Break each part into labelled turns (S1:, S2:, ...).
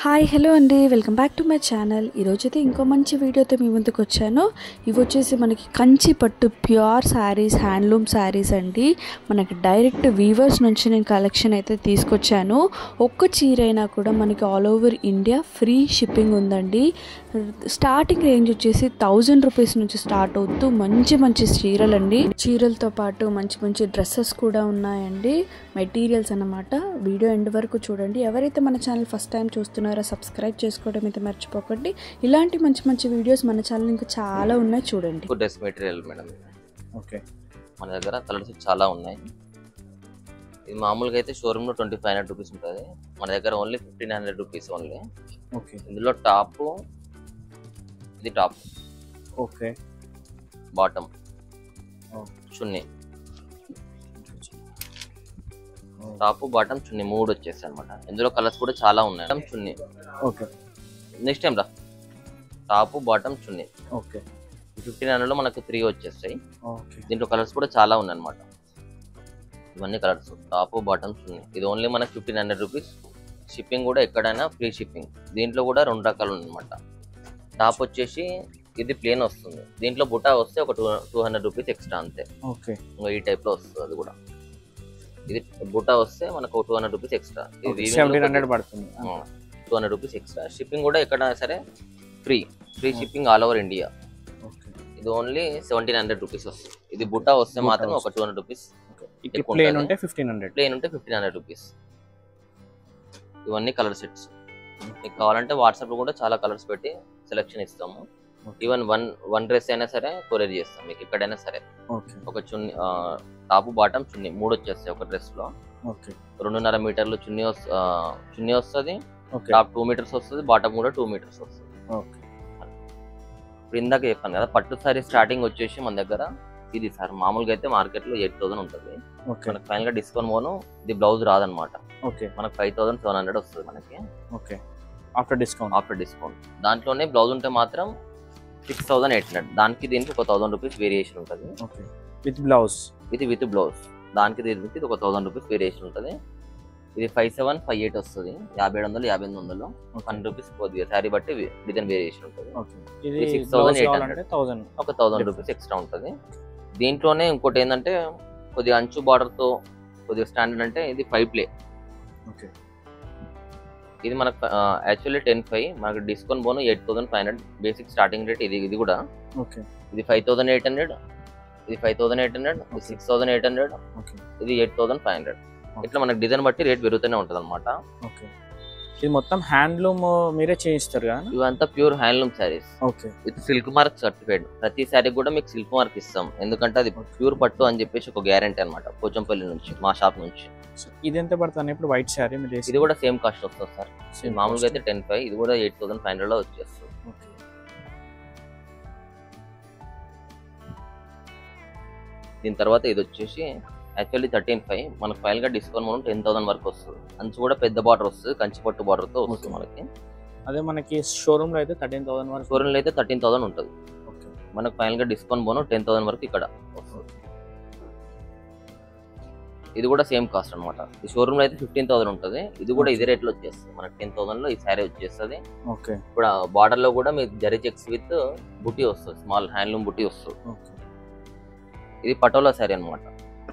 S1: Hi hello అండి welcome back to my channel ఈరోజైతే ఇంకో మంచి వీడియోతో మీ ముందుకు వచ్చాను ఇవి వచ్చేసి మనకి కంచి పట్టు ప్యూర్ శారీస్ హ్యాండ్లూమ్ శారీస్ అండి మనకి డైరెక్ట్ వీవర్స్ నుంచి నేను కలెక్షన్ అయితే తీసుకొచ్చాను ఒక్క చీర అయినా కూడా మనకి all over India free shipping ఉందండి స్టార్టింగ్ రేంజ్ వచ్చేసి థౌజండ్ రూపీస్ నుంచి స్టార్ట్ అవుతూ మంచి మంచి చీరలండి చీరలతో పాటు మంచి మంచి డ్రెస్సెస్ కూడా ఉన్నాయండి మెటీరియల్స్ అన్నమాట వీడియో ఎండ్ వరకు చూడండి ఎవరైతే మన ఛానల్ ఫస్ట్ టైం చూస్తున్నారో సబ్స్క్రైబ్ చేసుకోవడం అయితే మర్చిపోకండి ఇలాంటి మంచి మంచి వీడియోస్ మన ఛానల్ ఇంకా చాలా ఉన్నాయి చూడండి
S2: ఎక్కువ డ్రెస్ మెటీరియల్ మేడం ఇది.
S3: ఓకే
S2: మన దగ్గర కలర్స్ చాలా ఉన్నాయి ఇది మామూలుగా అయితే షోరూమ్ లో ట్వంటీ ఫైవ్ హండ్రెడ్ రూపీస్ ఉంటుంది మన దగ్గర only fifteen hundred rupees only
S3: okay
S2: ఇందులో టాప్ ఇది టాప్
S3: ఓకే
S2: బాటమ్
S3: Oh.
S2: చున్నీ టాప్ బాటమ్ చున్నీ మూడు వచ్చేస్తాయి అనమాట ఇందులో కలర్స్ కూడా చాలా ఉన్నాయి Bottom, చున్నీ
S3: ఓకే
S2: నెక్స్ట్ టైం రా టాప్ బాటమ్ చున్నీ
S3: ఓకే
S2: ఫిఫ్టీన్ హండ్రెడ్ లో మనకు త్రీ వచ్చేస్తాయి
S3: ఓకే
S2: దీంట్లో కలర్స్ కూడా చాలా ఉన్నాయి అనమాట ఇవన్నీ కలర్స్ టాప్ బాటమ్ ఉన్నాయి ఇది ఓన్లీ మనకి ఫిఫ్టీన్ హండ్రెడ్ రూపీస్ షిప్పింగ్ కూడా ఎక్కడైనా ఫ్రీ షిప్పింగ్ దీంట్లో కూడా రెండు రకాలు అనమాట టాప్ వచ్చేసి ఇది ప్లేన్ వస్తుంది దీంట్లో బుటా వస్తే ఒక two two hundred rupees extra అంతే
S3: ఓకే
S2: ఇంకా ఈ టైప్ లో వస్తుంది అది కూడా ఇది బుటా వస్తే మనకు two hundred rupees extra
S3: seventeen hundred పడుతుంది
S2: two hundred rupees extra shipping కూడా ఎక్కడైనా సరే free free shipping all over India
S3: okay
S2: ఇది ఓన్లీ సెవెంటీన్ హండ్రెడ్ రూపీస్ వస్తుంది ఇది బుటా వస్తే
S3: బుట్ట
S2: మాత్రం ఒక
S3: వస్తుంది.
S2: టూ హండ్రెడ్ రూపీస్
S3: ఇట్లా
S2: ఎక్కువ
S3: ప్లేన్
S2: ఉంటుంది.
S3: ఉంటే ఫిఫ్టీన్ హండ్రెడ్
S2: ప్లేన్ ఉంటే ఫిఫ్టీన్ హండ్రెడ్ రూపీస్ ఇవన్నీ కలర్ సెట్స్ మీకు కావాలంటే వాట్సాప్ లో కూడా చాలా కలర్స్ పెట్టి సెలెక్షన్ ఇస్తాము
S3: Okay.
S2: Even one one dress అయినా సరే కొరియర్ చేస్తాం మీకు ఎక్కడైనా సరే
S3: ఓకే
S2: ఒక చున్ని టాప్ బాటమ్ చున్ని మూడు వచ్చేస్తాయి ఒక డ్రెస్ లో
S3: ఓకే
S2: రెండున్నర మీటర్లు చున్నీ వస్- ఆ, చున్నీ వస్తుంది
S3: ఓకే
S2: టాప్ టూ మీటర్స్ వస్తుంది బాటమ్ కూడా టూ మీటర్స్ వస్తుంది
S3: ఓకే
S2: ఇప్పుడు ఇందాక చెప్పాను కదా పట్టు సారీ స్టార్టింగ్ వచ్చేసి మన దగ్గర ఇది సార్ మామూలుగా అయితే మార్కెట్ లో ఎయిట్ థౌసండ్ ఉంటుంది
S3: ఓకే
S2: మనకి ఫైనల్ గా డిస్కౌంట్ పోను ఇది బ్లౌజ్ రాదనమాట
S3: ఓకే
S2: మనకి ఫైవ్ థౌసండ్ సెవెన్ హండ్రెడ్ వస్తుంది మనకి
S3: okay after discount
S2: after discount దాంట్లోనే బ్లౌజ్ ఉంటే మాత్రం సిక్స్ థౌసండ్ ఎయిట్ హండ్రెడ్ దానికి దీనికి ఒక థౌసండ్ రూపీస్ వేరియేషన్ ఉంటుంది
S3: ఓకే విత్ బ్లౌజ్
S2: ఇది విత్ బ్లౌజ్ దానికి దీనికి ఇది ఒక థౌసండ్ రూపీస్ వేరియేషన్ ఉంటుంది ఇది ఫైవ్ సెవెన్ ఫైవ్ ఎయిట్ వస్తుంది యాభై ఏడు వందలు యాభై ఎనిమిది వందలు హండ్రెడ్ రూపీస్ కొద్దిగా శారీ బట్టి డిజైన్ వేరియేషన్ ఉంటుంది
S3: ఓకే ఇది
S2: ఇది 6,800.
S3: బ్లౌజ్ కావాలంటే థౌసండ్
S2: ఒక థౌసండ్ రూపీస్ ఎక్స్ట్రా ఉంటుంది దీంట్లోనే ఇంకోటి ఏంటంటే కొద్దిగా అంచు బార్డర్తో కొద్దిగా స్టాండర్డ్ అంటే ఇది ఫైవ్ ప్లే
S3: ఓకే
S2: ఇది మనకు యాక్చువల్లీ టెన్ ఫైవ్ మనకు డిస్కౌంట్ పోను eight thousand five hundred basic starting rate ఇది ఇది కూడా
S3: ఓకే
S2: ఇది ఫైవ్ థౌసండ్ ఎయిట్ హండ్రెడ్ ఇది ఫైవ్ థౌసండ్ ఎయిట్ హండ్రెడ్ ఇది six thousand eight hundred
S3: okay
S2: ఇది ఎయిట్ థౌసండ్ ఫైవ్ హండ్రెడ్ ఇట్లా మనకి డిజైన్ బట్టి రేట్ పెరుగుతూనే ఉంటుంది అనమాట
S3: ఓకే ఇది మొత్తం హ్యాండ్లూమ్ మీరే చేయిస్తారు కదా
S2: ఇవంతా pure handloom saris
S3: okay
S2: with silk mark certified ప్రతి శారీ కూడా మీకు సిల్క్ మార్క్ ఇస్తాం ఎందుకంటే అది ప్యూర్ పట్టు అని చెప్పేసి ఒక గ్యారంటీ అనమాట పోచంపల్లి నుంచి మా షాప్ నుంచి
S3: ఇది ఎంత పడుతుంది ఇప్పుడు వైట్ శారీ మీరు
S2: ఇది కూడా సేమ్ కాస్ట్ వస్తుంది సార్ ఇది మామూలుగా అయితే టెన్ ఫైవ్ ఇది కూడా ఎయిట్ థౌసండ్ ఫైవ్ హండ్రెడ్ లో వచ్చేస్తుంది
S3: ఓకే
S2: దీని తర్వాత ఇది వచ్చేసి యాక్చువల్లీ థర్టీన్ ఫైవ్ మనకు ఫైనల్ గా డిస్కౌంట్ మనం టెన్ థౌసండ్ వరకు వస్తుంది అంచు కూడా పెద్ద బార్డర్ వస్తుంది కంచి పట్టు బార్డర్ తో వస్తుంది
S3: Okay.
S2: మనకి
S3: అదే మనకి షోరూమ్ లో అయితే థర్టీన్ థౌసండ్ వరకు
S2: షోరూమ్ లో అయితే థర్టీన్ థౌసండ్ ఉంటుంది
S3: ఓకే
S2: మనకు ఫైనల్ గా డిస్కౌంట్ పోను టెన్ థౌసండ్ వరకు ఇక్కడ వస్తుంది ఇది కూడా సేమ్ కాస్ట్ అనమాట ఈ షోరూమ్ లో అయితే ఫిఫ్టీన్ థౌసండ్ ఉంటుంది ఇది కూడా ఇదే రేట్ లో వచ్చేస్తుంది మనకి టెన్ థౌసండ్ లో ఈ శారీ వచ్చేస్తుంది
S3: ఓకే
S2: ఇప్పుడు బార్డర్ లో కూడా మీకు జరీ చెక్స్ విత్ బుటీ వస్తుంది స్మాల్ హ్యాండ్లూమ్ బుటీ వస్తుంది
S3: ఓకే
S2: ఇది పటోలా శారీ అనమాట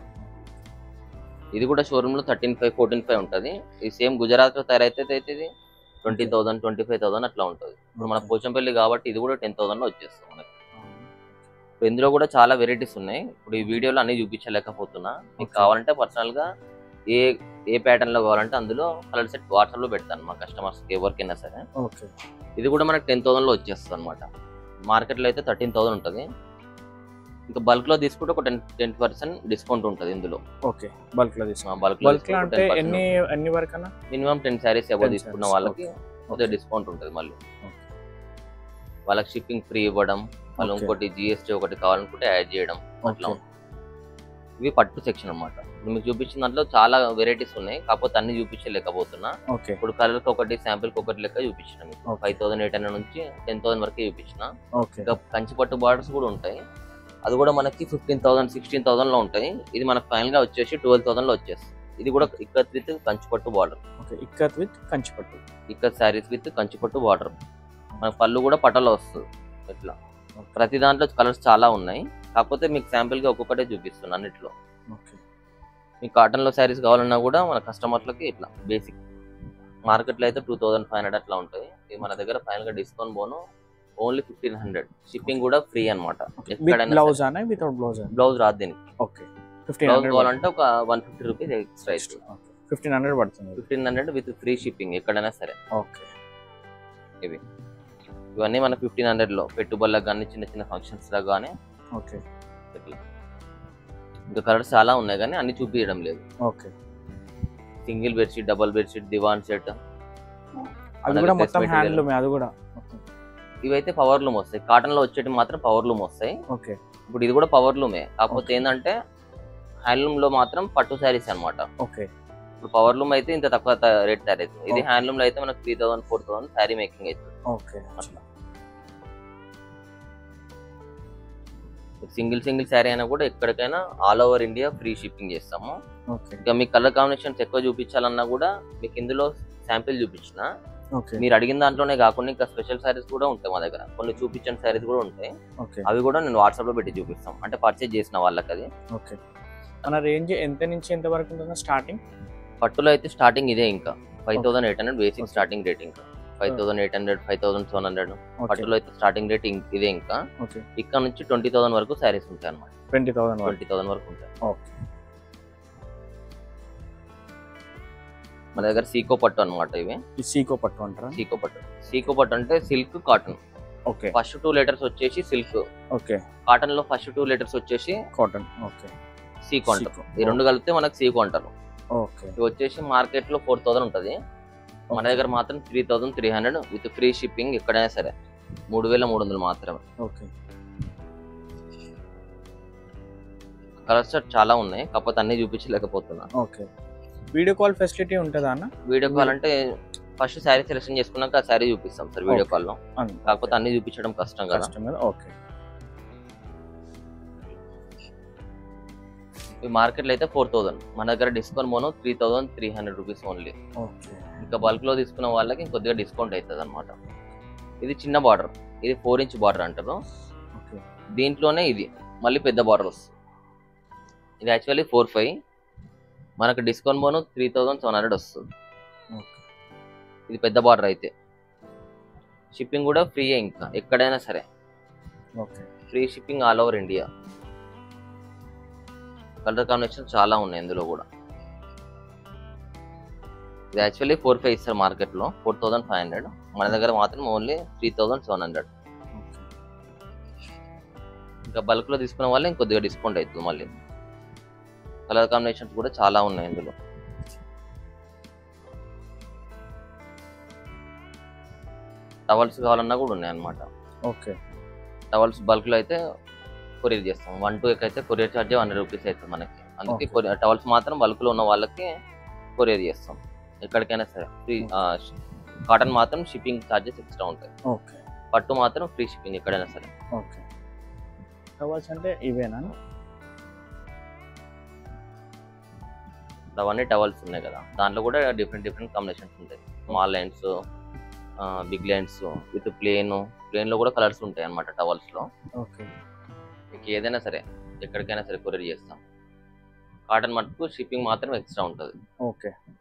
S2: ఇది కూడా షోరూమ్ లో థర్టీన్ ఫైవ్ ఫోర్టీన్ ఫైవ్ ఉంటుంది ఇది సేమ్ గుజరాత్ లో తయారైతే అయితే ఇది twenty thousand twenty five thousand అట్లా ఉంటుంది ఇప్పుడు మన పోచంపల్లి కాబట్టి ఇది కూడా టెన్ థౌసండ్ లో వచ్చేస్తుంది మనకి ఇప్పుడు ఇందులో కూడా చాలా వెరైటీస్ ఉన్నాయి ఇప్పుడు ఈ వీడియోలో అన్ని చూపించలేకపోతున్నా మీకు
S3: Okay.
S2: కావాలంటే పర్సనల్ గా ఏ ఏ ప్యాటర్న్ లో కావాలంటే అందులో కలర్ సెట్ వాట్సాప్ లో పెడతాను మా కస్టమర్స్ ఎవరికైనా సరే
S3: ఓకే
S2: ఇది కూడా మనకి టెన్ థౌసండ్ లో వచ్చేస్తుంది అనమాట మార్కెట్ లో అయితే థర్టీన్ థౌసండ్ ఉంటుంది ఇంకా బల్క్ లో తీసుకుంటే ఒక టెన్ టెన్ పర్సెంట్ డిస్కౌంట్ ఉంటుంది ఇందులో
S3: ఓకే బల్క్ లో తీసుకో
S2: బల్క్
S3: బల్క్ లో అంటే ఎన్ని ఎన్ని వరకు అన్న
S2: మినిమం టెన్ శారీస్ ఎవరు
S3: 10
S2: తీసుకున్న
S3: sarees,
S2: వాళ్ళకి
S3: okay.
S2: కొద్దిగా డిస్కౌంట్ ఉంటుంది మళ్ళీ
S3: Okay.
S2: వాళ్ళకి షిప్పింగ్ ఫ్రీ ఇవ్వడం వాళ్ళు
S3: Okay.
S2: ఇంకోటి జిఎస్టీ ఒకటి కావాలనుకుంటే యాడ్ చేయడం అట్లా
S3: ఓకే
S2: ఉంటుంది. ఇవి పట్టు సెక్షన్ అన్నమాట ఇప్పుడు మీకు చూపించిన దాంట్లో చాలా వెరైటీస్ ఉన్నాయి కాకపోతే అన్ని చూపించలేకపోతున్నా
S3: ఓకే
S2: ఇప్పుడు కలర్ కి ఒకటి శాంపిల్ కి ఒకటి లెక్క చూపించిన మీకు
S3: Okay.
S2: Five thousand eight hundred నుంచి టెన్ థౌసండ్ వరకు చూపించిన
S3: ఓకే
S2: ఇంకా కంచి పట్టు బార్డర్స్ కూడా ఉంటాయి అది కూడా మనకి ఫిఫ్టీన్ థౌసండ్ సిక్స్టీన్ థౌసండ్ లో ఉంటాయి ఇది మనకి ఫైనల్ గా వచ్చేసి ట్వెల్వ్ థౌసండ్ లో వచ్చేస్తుంది ఇది కూడా ikat with Kanchipattu border
S3: okay ikat with Kanchipattu
S2: ikat saris with Kanchipattu border మన పళ్ళు కూడా పట్టలో వస్తుంది ఇట్లా ప్రతి దాంట్లో కలర్స్ చాలా ఉన్నాయి కాకపోతే మీకు శాంపిల్ గా ఒక్కొక్కటే చూపిస్తున్నాను అన్నిట్లో
S3: ఓకే
S2: మీకు కాటన్ లో శారీస్ కావాలన్నా కూడా మన కస్టమర్లకి ఇట్లా బేసిక్ మార్కెట్ లో అయితే టూ థౌసండ్ ఫైవ్ హండ్రెడ్ అట్లా ఉంటాయి ఇది మన దగ్గర ఫైనల్ గా డిస్కౌంట్ పోను ఓన్లీ ఫిఫ్టీన్ హండ్రెడ్ షిప్పింగ్ కూడా ఫ్రీ అనమాట
S3: విత్
S2: ఎక్కడైనా
S3: బ్లౌజ్ అనే వితౌట్ బ్లౌజ్
S2: బ్లౌజ్ రాదు దీనికి
S3: ఓకే ఫిఫ్టీన్
S2: బ్లౌజ్
S3: హండ్రెడ్
S2: కావాలంటే ఒక వన్ ఫిఫ్టీ రూపీస్ ఎక్స్ట్రా అవుతుంది
S3: ఫిఫ్టీన్ హండ్రెడ్ పడుతుంది
S2: fifteen hundred with free shipping ఎక్కడైనా సరే
S3: ఓకే
S2: ఇవన్నీ మన ఫిఫ్టీన్ హండ్రెడ్ లో పెట్టుబడులకు కానీ చిన్న చిన్న ఫంక్షన్స్ లో కానీ
S3: ఓకే
S2: ఇట్లా ఇంకా కలర్స్ చాలా ఉన్నాయి కానీ అన్ని చూపించడం లేదు
S3: okay
S2: single bedsheet double bedsheet divan set
S3: అది
S2: మనకి
S3: కూడా
S2: dress
S3: మొత్తం
S2: material.
S3: హ్యాండ్లూమే అది కూడా మొత్తం
S2: ఇవైతే పవర్ లూమ్ వస్తాయి కాటన్ లో వచ్చేటి మాత్రం పవర్ లూమ్ వస్తాయి
S3: ఓకే
S2: ఇప్పుడు ఇది కూడా పవర్ లూమే కాకపోతే ఏంటంటే హ్యాండ్లూమ్ లో మాత్రం పట్టు శారీస్ అన్నమాట
S3: ఓకే
S2: ఇప్పుడు పవర్ లూమ్ అయితే ఇంత తక్కువ రేట్ తయారు అవుతుంది ఇది
S3: Okay.
S2: హ్యాండ్లూమ్ లో అయితే మనకు three thousand four thousand sari making అవుతుంది
S3: ఓకే
S2: అట్లా సింగిల్ సింగిల్ శారీ అయినా కూడా ఎక్కడికైనా all over India free shipping చేస్తాము
S3: ఓకే
S2: ఇంకా మీకు కలర్ కాంబినేషన్స్ ఎక్కువ చూపించాలన్నా కూడా మీకు ఇందులో శాంపిల్ చూపించిన
S3: ఓకే
S2: మీరు అడిగిన దాంట్లోనే కాకుండా ఇంకా స్పెషల్ శారీస్ కూడా ఉంటాయి మా దగ్గర కొన్ని చూపించిన శారీస్ కూడా ఉంటాయి
S3: ఓకే
S2: అవి కూడా నేను వాట్సాప్ లో పెట్టి చూపిస్తాం అంటే పర్చేజ్ చేసిన వాళ్ళకి అది
S3: ఓకే మన రేంజ్ ఎంత నుంచి ఎంత వరకు ఉంటుంది స్టార్టింగ్
S2: పట్టులో అయితే స్టార్టింగ్ ఇదే ఇంకా five thousand eight hundred basic starting rate ఇంకా five thousand eight hundred five thousand seven hundred
S3: okay
S2: పట్టులో అయితే స్టార్టింగ్ రేట్ ఇదే ఇంకా
S3: ఓకే
S2: ఇక్కడ నుంచి ట్వంటీ థౌసండ్ వరకు శారీస్ ఉంటాయి అనమాట
S3: ట్వంటీ థౌసండ్ వరకు
S2: ట్వంటీ థౌసండ్ వరకు ఉంటాయి
S3: ఓకే
S2: మన దగ్గర సీకో పట్టు అనమాట ఇవి
S3: ఈ సీకో పట్టు అంటారా
S2: సీకో పట్టు సీకో పట్టు అంటే silk cotton
S3: okay
S2: first two letters వచ్చేసి సిల్క్
S3: ఓకే
S2: కాటన్ లో ఫస్ట్ టూ లెటర్స్ వచ్చేసి
S3: కాటన్ ఓకే
S2: సీకో అంటారు
S3: సీకో.
S2: ఈ రెండు కలిపితే మనకు సీకో అంటారు
S3: ఓకే
S2: ఇవి వచ్చేసి మార్కెట్ లో ఫోర్ థౌసండ్ ఉంటుంది మన దగ్గర మాత్రం three thousand three hundred with free shipping ఎక్కడైనా సరే మూడు వేల మూడు వందలు మాత్రమే
S3: ఓకే
S2: కలర్స్ చాలా ఉన్నాయి కాకపోతే అన్ని చూపించలేకపోతున్నా
S3: ఓకే వీడియో కాల్ ఫెసిలిటీ ఉంటుందా అన్న
S2: వీడియో కాల్ అంటే ఫస్ట్ శారీ సెలెక్షన్ చేసుకున్నాక ఆ శారీ చూపిస్తాం సార్ వీడియో
S3: Okay.
S2: కాల్ లో
S3: అవును.
S2: కాకపోతే అన్ని చూపించడం కష్టం కదా
S3: కష్టం కదా ఓకే
S2: ఈ మార్కెట్ లో అయితే ఫోర్ థౌసండ్ మన దగ్గర డిస్కౌంట్ మోనో three thousand three hundred rupees only
S3: okay
S2: ఇంకా బల్క్ లో తీసుకున్న వాళ్ళకి కొద్దిగా డిస్కౌంట్ అవుతుంది అనమాట ఇది చిన్న బార్డర్ ఇది ఫోర్ ఇంచ్ బార్డర్ అంటారు
S3: ఓకే
S2: దీంట్లోనే ఇది మళ్ళీ పెద్ద బార్డర్ వస్తుంది ఇది యాక్చువల్లీ ఫోర్ ఫైవ్ మనకు డిస్కౌంట్ బోను త్రీ థౌసండ్ సెవెన్ హండ్రెడ్ వస్తుంది
S3: ఓకే
S2: ఇది పెద్ద బార్డర్ అయితే షిప్పింగ్ కూడా ఫ్రీయే ఇంకా ఎక్కడైనా సరే
S3: okay
S2: free shipping all over India colour combination చాలా ఉన్నాయి ఇందులో కూడా ఇది యాక్చువల్లీ ఫోర్ ఫైవ్ ఇస్తారు మార్కెట్లో ఫోర్ థౌసండ్ ఫైవ్ హండ్రెడ్ మన దగ్గర మాత్రం only three thousand seven hundred
S3: okay
S2: ఇంకా బల్క్లో తీసుకున్న వాళ్ళు ఇంకొద్దిగా డిస్కౌంట్ అవుతుంది మళ్ళీ కలర్ కాంబినేషన్స్ కూడా చాలా ఉన్నాయి ఇందులో టవల్స్ కావాలన్నా కూడా ఉన్నాయి అన్నమాట
S3: ఓకే
S2: టవల్స్ బల్క్లో అయితే కొరియర్ చేస్తాం వన్ టూ అయితే కొరియర్ ఛార్జ్ హండ్రెడ్ రూపీస్ అవుతుంది మనకి అందుకే
S3: Okay.
S2: టవల్స్ మాత్రం బల్క్లో ఉన్న వాళ్ళకి కొరియర్ చేస్తాం ఎక్కడికైనా సరే ఫ్రీ కాటన్ మాత్రం షిప్పింగ్ ఛార్జెస్ ఎక్స్ట్రా ఉంటాయి
S3: ఓకే
S2: పట్టు మాత్రం ఫ్రీ షిప్పింగ్ ఎక్కడైనా సరే
S3: ఓకే టవల్స్ అంటే ఇవేనా
S2: అవన్నీ టవల్స్ ఉన్నాయి కదా దాంట్లో కూడా డిఫరెంట్ డిఫరెంట్ కాంబినేషన్స్ ఉంటాయి small lines big lines with plain plain లో కూడా కలర్స్ ఉంటాయి అన్నమాట టవల్స్ లో
S3: ఓకే
S2: మీకు ఏదైనా సరే ఎక్కడికైనా సరే కొరియర్ చేస్తాం కాటన్ మటుకు షిప్పింగ్ మాత్రం ఎక్స్ట్రా ఉంటుంది
S3: ఓకే